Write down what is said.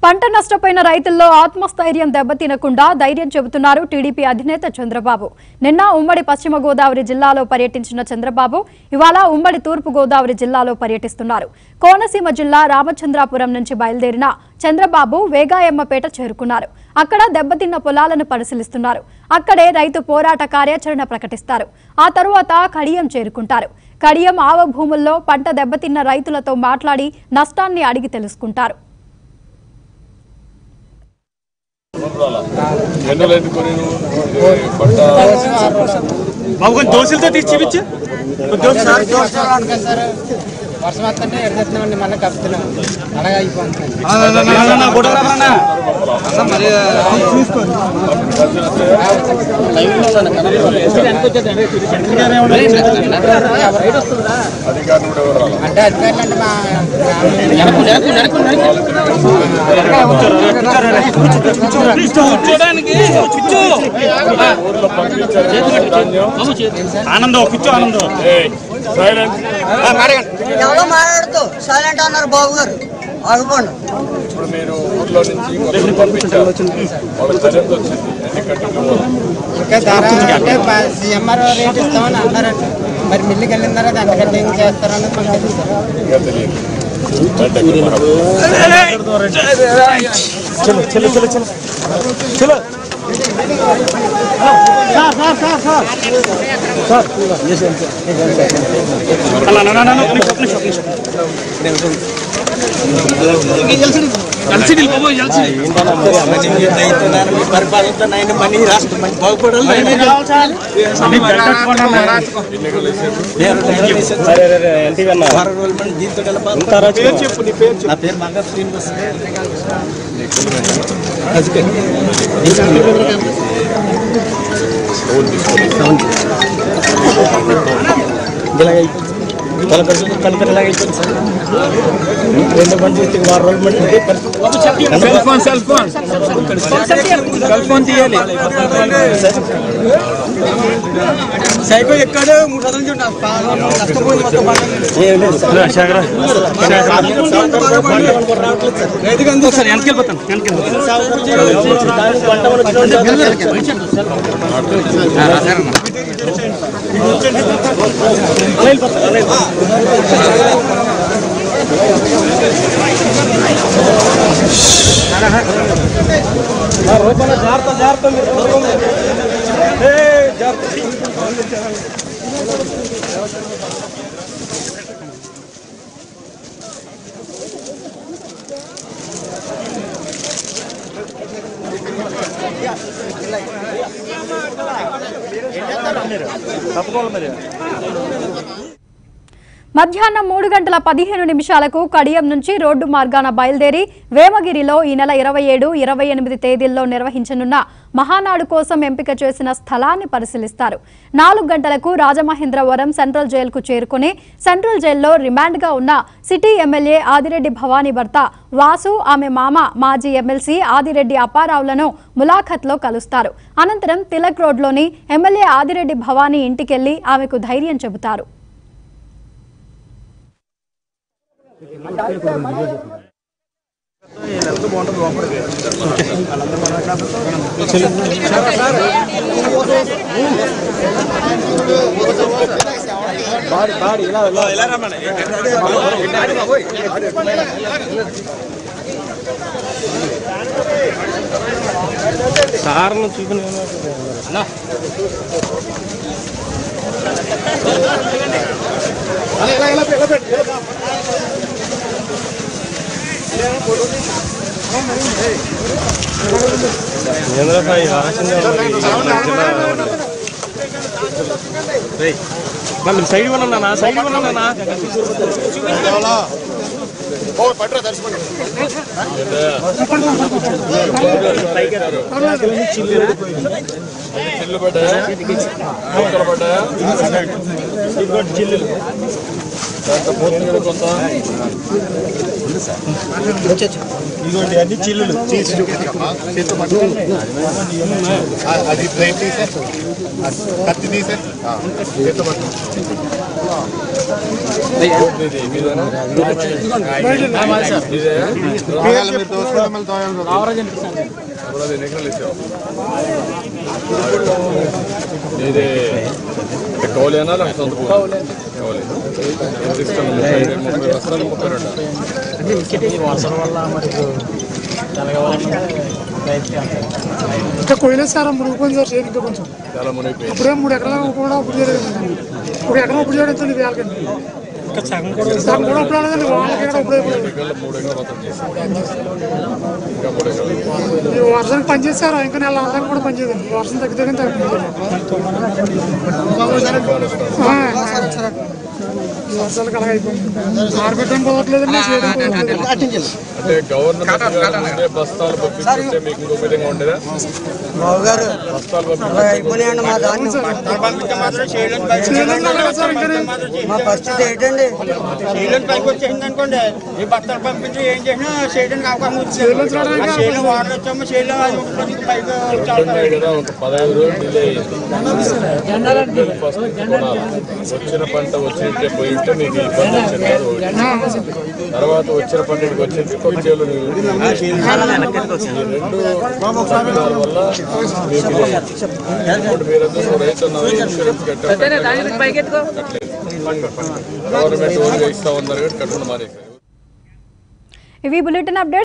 పంట నష్టపోయిన రైతుల్లో ఆత్మస్థైర్యం దెబ్బతినకుండా ధైర్యం చెబుతున్నారు టీడీపీ అధినేత చంద్రబాబు నిన్న ఉమ్మడి పశ్చిమ గోదావరి జిల్లాలో పర్యటించిన చంద్రబాబు ఇవాళ ఉమ్మడి తూర్పు గోదావరి జిల్లాలో పర్యటిస్తున్నారు కోనసీమ జిల్లా రామచంద్రాపురం నుంచి బయలుదేరిన చంద్రబాబు వేగాయమ్మపేట చేరుకున్నారు అక్కడ దెబ్బతిన్న పొలాలను పరిశీలిస్తున్నారు అక్కడే రైతు పోరాట కార్యాచరణ ప్రకటిస్తారు ఆ తరువాత కడియం చేరుకుంటారు కడియం ఆవ భూముల్లో పంట దెబ్బతిన్న రైతులతో మాట్లాడి నష్టాన్ని అడిగి తెలుసుకుంటారు ఎన్నెలు ఎందుకొని పంట బాబు కొంచెం దోశలతో తీసి చూపించు సార్ వర్షం వస్తుంటే ఎడతెత్తున్నామండి మళ్ళీ కప్పుతున్నాం అలాగే అయిపోతుంది అధికారులు కూడా ఎవరు రాలా? అంటే అధికారులు అంటే మా కూర్చోడానికి కూర్చో ఊర్లో పంపించారు ధాన్యం. ఆనందం కూర్చో ఆనందం ఏయ్, సైలెన్స్ ఎవరో మాట్లాడుతూ సైలెంట్ అన్నారు బాబు గారు ఆగిపోండి ఇప్పుడు మీరు ఊర్లో నుంచి కొంతమంది పంపించారు వాళ్ళకి చర్యలు వచ్చింది ఎన్ని కట్టలు ఇంకా ధర అంటే సీఎంఆర్ రేట్ ఇస్తామని అన్నారంట మరి మిల్లుకి వెళ్ళిన తర్వాత ఎంత కటింగ్ చేస్తారన్నది మనకు తెలియదు సార్ ఇంకా తెలియదు వెంటనే మనం చలో చలో చలో చలో చలో అలా నా, నా, నా, నా, ఒక నిమిషం, ఒక నిమిషం, ఒక నిమిషం. ఎల్సిడి బాబు, ఎల్సిడి. అన్ని పెట్టట్టుకోండి అన్న. పేరు చెప్పు నీ పేరు చెప్పు cell phone cell phone cell phone తీయాలి సైకో ఎక్కాడు మూడు వందల నుంచి నష్టపోయింది మొత్తం రైతుకు ఒకసారి వెనకెళ్ళిపోతాను మధ్యాహ్నం మూడు గంటల పదిహేను నిమిషాలకు కడియం నుంచి రోడ్డు మార్గాన బయలుదేరి వేమగిరిలో ఈ నెల ఇరవై ఏడు ఇరవై ఎనిమిది తేదీల్లో నిర్వహించనున్న మహానాడు కోసం ఎంపిక చేసిన స్థలాన్ని పరిశీలిస్తారు నాలుగు గంటలకు రాజమహేంద్రవరం సెంట్రల్ జైలుకు చేరుకుని సెంట్రల్ జైల్లో రిమాండ్గా ఉన్న సిటీ ఎమ్మెల్యే ఆదిరెడ్డి భవానీ భర్త వాసు ఆమె మామ మాజీ ఎమ్మెల్సీ ఆదిరెడ్డి అప్పారావులను ములాఖత్లో కలుస్తారు అనంతరం తిలక్ రోడ్లోని ఎమ్మెల్యే ఆదిరెడ్డి భవానీ ఇంటికెళ్లి ఆమెకు ధైర్యం చెబుతారు సార్ను చూపిన మళ్ళీ సైడ్ ఉన్నా సైడ్ ఉన్నా చిల్లు పడ్డాయా మూతలు పడ్డాయా దాంట్లో పూర్తిగా కొంత ఇదిగోండి అన్ని చిల్లులు అది ప్లేట్ తీసే కత్తి తీసే ఇది మీదేనా? మీదేనా? ఇప్పుడు అది ఎన్ని ఎకరాలు ఇచ్చావు? ఇది కౌలేనా లేకపోతే సొంత భూమి? కౌలే. ఎంత ఇస్తున్నావు? ముప్పై రెండు, ముప్పై వస్తాను ముప్పై రెండు ఇంకా కొయ్యలేదు సార్ మునిగిపోయింది సార్ చేను ఇంకా కొంచెం చాలా మునిగిపోయింది ఇప్పుడే మూడు ఎకరాలు కూడా ఇప్పుడు చేయలేదు ఒక ఎకరం ఇప్పుడు చేయడం ఎంత వేలకండి సగం కూడా ఇప్పుడు రాలేదండి వాళ్ళకి ఎక్కడ ఇప్పుడు అయిపోయింది. ఎకరాలు మూడు ఎకరాలు మొత్తం చేశారు ఇంకా మూడు ఎకరాలు ఈ వర్షానికి పనిచేస్తారు ఇంకా నెల అంతా కూడా పనిచేయదండి వర్షం తగ్గితే కానీ తగ్గుతుంది ఆ, ఈ వర్షాలకు అలాగే అయిపోయింది ఆరబెట్టడం పోవట్లేదండి చేయడం పోవట్లేదు అంటే గవర్నమెంట్ గారు ముందే బస్తాలు పంపిస్తుంటే మీకు ఇంకో విధంగా ఉండేదా బాబు గారు బస్తాలు అలా పంపిస్తుంటే అయిపోయినాయండి మా ధాన్యం పంపించే మాత్రం చేయలేని పైకి చేయలేదు అలాగే సార్ ఇంకా మా పరిస్థితి ఏంటండి చేయలేని పైకి వచ్చేసింది అనుకోండి ఈ బట్టలు పంపించి ఏం చేసినా చేయడానికి అవకాశం ఉంది చేయలేని చూడడానికి ఆ చేయలేని వాటర్ వచ్చాము చేయలేము అది ఉంటుంది పైకి ఉంటున్నాయి కదా ఒక పదహైదు రోజులు డిలే అయింది ఫస్ట్ కొనాలి వచ్చిన పంట వచ్చినట్టే పోయి ఉంటే మీకు ఇబ్బంది వచ్చేది కాదు ఒకటి. తర్వాత వచ్చిన పంట ఇక్కడికి వచ్చింది కొత్త చేలు ఈ రెండు కారణాల వల్ల మీకు ఇది అయింది. ఇప్పుడు మీరందరూ రైతు అన్నారు, ఇన్సూరెన్స్ కట్టారు గవర్నమెంట్ ఓన్గా ఇస్తా ఉన్నారు కాబట్టి కట్టడం మానేశారు ఇవి బులెటిన్ అప్డేట్